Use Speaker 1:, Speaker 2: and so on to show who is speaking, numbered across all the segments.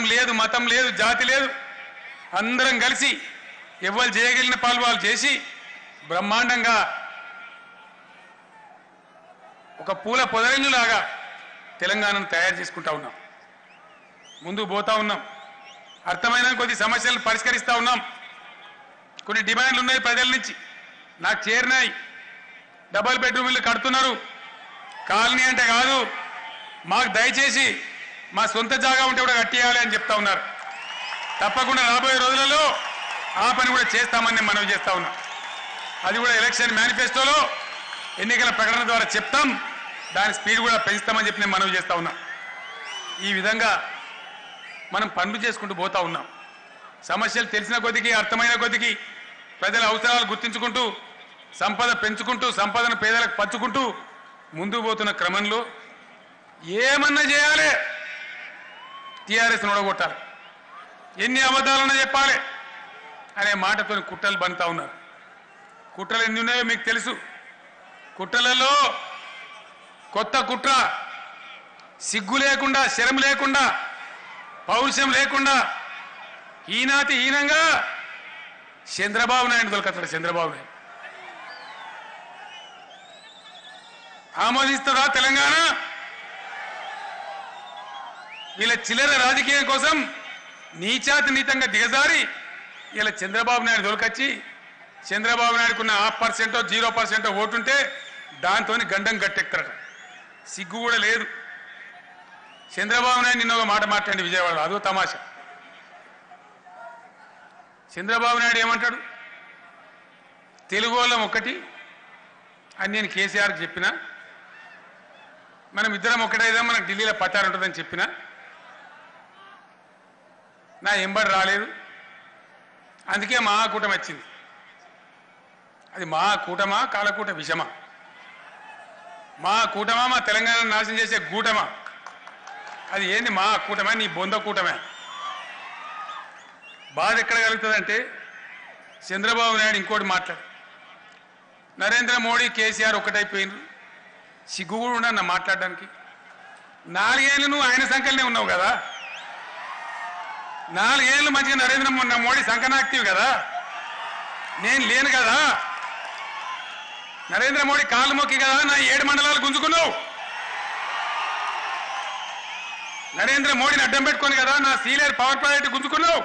Speaker 1: లేదు మతం లేదు జాతి లేదు అందరం కలిసి ఎవరు చేయగలిగిన పాలు వాళ్ళు చేసి బ్రహ్మాండంగా ఒక పూల పొదరింజులాగా తెలంగాణను తయారు చేసుకుంటా ఉన్నాం ముందుకు పోతా ఉన్నాం అర్థమైన కొద్ది సమస్యలను పరిష్కరిస్తా ఉన్నాం కొన్ని డిమాండ్లు ఉన్నాయి ప్రజల నుంచి నాకు చేరినాయి డబల్ బెడ్రూమ్ ఇల్లు కడుతున్నారు కాలనీ అంటే కాదు మాకు దయచేసి మా సొంత జాగా ఉంటే కూడా కట్టియాలి అని చెప్తా ఉన్నారు తప్పకుండా రాబోయే రోజులలో ఆ పని కూడా చేస్తామని నేను మనవి చేస్తా ఉన్నా అది కూడా ఎలక్షన్ మేనిఫెస్టోలో ఎన్నికల ప్రకటన ద్వారా చెప్తాం దాని స్పీడ్ కూడా పెంచుతామని చెప్పి నేను మనవి చేస్తా ఉన్నా ఈ విధంగా మనం పనులు చేసుకుంటూ పోతా ఉన్నాం సమస్యలు తెలిసిన కొద్దికి అర్థమైన కొద్దికి ప్రజల అవసరాలు గుర్తించుకుంటూ సంపద పెంచుకుంటూ సంపదను పేదలకు పంచుకుంటూ ముందుకు పోతున్న క్రమంలో ఏమన్నా చేయాలి టీఆర్ఎస్ నొడగొట్టాలి ఎన్ని అబద్ధాలన్నా చెప్పాలి అనే మాటతో కుట్రలు బంతా ఉన్నారు కుట్రలు ఎన్ని ఉన్నాయో మీకు తెలుసు కుట్రలలో కొత్త కుట్ర సిగ్గు లేకుండా శరం లేకుండా పౌరుషం లేకుండా ఈనాటి హీనంగా చంద్రబాబు నాయుడు దొరకతాడు చంద్రబాబు నాయుడు ఆమోదిస్తుందా తెలంగాణ వీళ్ళ చిల్లర రాజకీయం కోసం నీచాతి నీతంగా దిగజారి ఇలా చంద్రబాబు నాయుడు దొరకచ్చి చంద్రబాబు నాయుడుకున్న హాఫ్ పర్సెంటో జీరో పర్సెంటో ఓటుంటే దాంతో గండం గట్టెక్కుతారట సిగ్గు కూడా లేదు చంద్రబాబు నాయుడు నిన్న ఒక మాట మాట్లాడి విజయవాడలో అదో తమాషా చంద్రబాబు నాయుడు ఏమంటాడు తెలుగు వాళ్ళం ఒకటి అని నేను కేసీఆర్కి చెప్పిన మనం ఇద్దరం ఒకటైదా మనకు ఢిల్లీలో పచారు ఉంటుందని చెప్పిన నా ఎంబడి రాలేదు అందుకే మహాకూటమి వచ్చింది అది మహాకూటమా కాలకూట విషమా మా కూటమా మా తెలంగాణ నాశనం చేసే కూటమా అది ఏంది మా కూటమే నీ బొంద కూటమే బాధ ఎక్కడ కలుగుతుందంటే చంద్రబాబు నాయుడు ఇంకోటి మాట్లాడు నరేంద్ర మోడీ కేసీఆర్ ఒకటైపోయినారు సిగ్గు కూడా ఉన్నా నా మాట్లాడడానికి నాలుగేళ్ళు నువ్వు ఆయన సంఖ్యలోనే ఉన్నావు కదా నాలుగేళ్ళు మంచిగా నరేంద్ర మో- మోడీ సంకనాక్తివి కదా నేను లేను కదా నరేంద్ర మోడీ కాళ్ళు మొక్కి కదా నా ఏడు మండలాలు గుంజుకున్నావు నరేంద్ర మోడీని అడ్డం పెట్టుకొని కదా నా సీలేరు పవర్ ప్రాజెక్ట్ గుంజుకున్నావు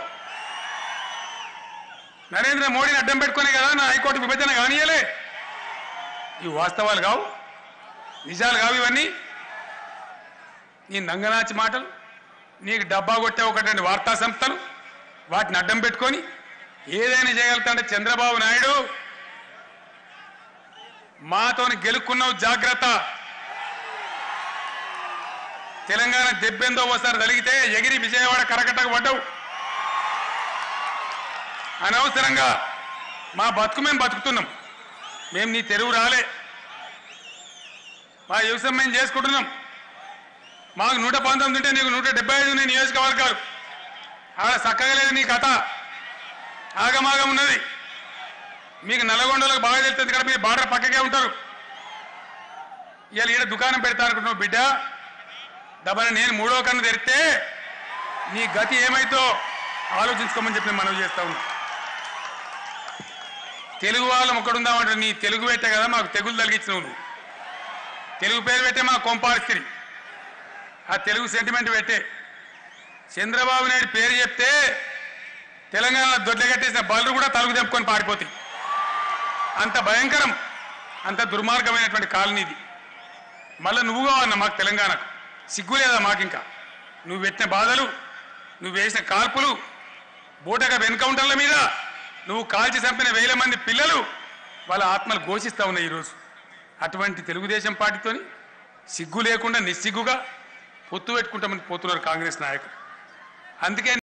Speaker 1: నరేంద్ర మోడీని అడ్డం పెట్టుకునే కదా నా హైకోర్టు విభజన కానియలే ఇవి వాస్తవాలు కావు నిజాలు కావు ఇవన్నీ నీ నంగనాచి మాటలు నీకు డబ్బా కొట్టే ఒకటి వార్తా సంస్థలు వాటిని అడ్డం పెట్టుకొని ఏదైనా చేయగలుగుతాడంటే చంద్రబాబు నాయుడు మాతోని గెలుక్కున్నావు జాగ్రత్త తెలంగాణ దెబ్బెందో ఒకసారి తలిగితే ఎగిరి విజయవాడ కరకట్టకు పడ్డావు అనవసరంగా మా బతుకు మేము బతుకుతున్నాం మేము నీ తెరువు రాలే మా వ్యవసాయం మేము చేసుకుంటున్నాం మాకు నూట పంతొమ్మిది ఉంటే నీకు నూట డెబ్బై ఐదు ఉన్నాయి నియోజకవర్గాలు ఆడ చక్కగా లేదు నీ కథ ఆగమాగం ఉన్నది మీకు నల్లగొండలకు బాగా తెలుస్తుంది కదా మీరు బార్డర్ పక్కకే ఉంటారు ఇవాళ ఈడ దుకాణం పెడతా అనుకుంటున్నావు బిడ్డ డబ్బని నేను మూడో కన్ను తెరిస్తే నీ గతి ఏమైతో ఆలోచించుకోమని చెప్పి నేను మనవి చేస్తా ఉన్నా తెలుగు వాళ్ళం ఒక్కడుందామంటే నీ తెలుగు పెట్టే కదా మాకు తెగులు తలిగించినావు నువ్వు తెలుగు పేరు పెట్టే మా కొంపారిస్త్రి ఆ తెలుగు సెంటిమెంట్ పెట్టే చంద్రబాబు నాయుడు పేరు చెప్తే తెలంగాణలో దొడ్ల కట్టేసిన బలు కూడా తలుగు తెంపుకొని పారిపోతాయి అంత భయంకరం అంత దుర్మార్గమైనటువంటి కాలనీ ఇది మళ్ళీ నువ్వు కావన్నా మాకు తెలంగాణకు సిగ్గు లేదా మాకింకా నువ్వు పెట్టిన బాధలు నువ్వు వేసిన కాల్పులు బూటక ఎన్కౌంటర్ల మీద నువ్వు కాల్చి చంపిన వేల మంది పిల్లలు వాళ్ళ ఆత్మలు ఘోషిస్తా ఉన్నాయి ఈరోజు అటువంటి తెలుగుదేశం పార్టీతోని సిగ్గు లేకుండా నిస్సిగ్గుగా పొత్తు పెట్టుకుంటామని పోతున్నారు కాంగ్రెస్ నాయకులు అందుకే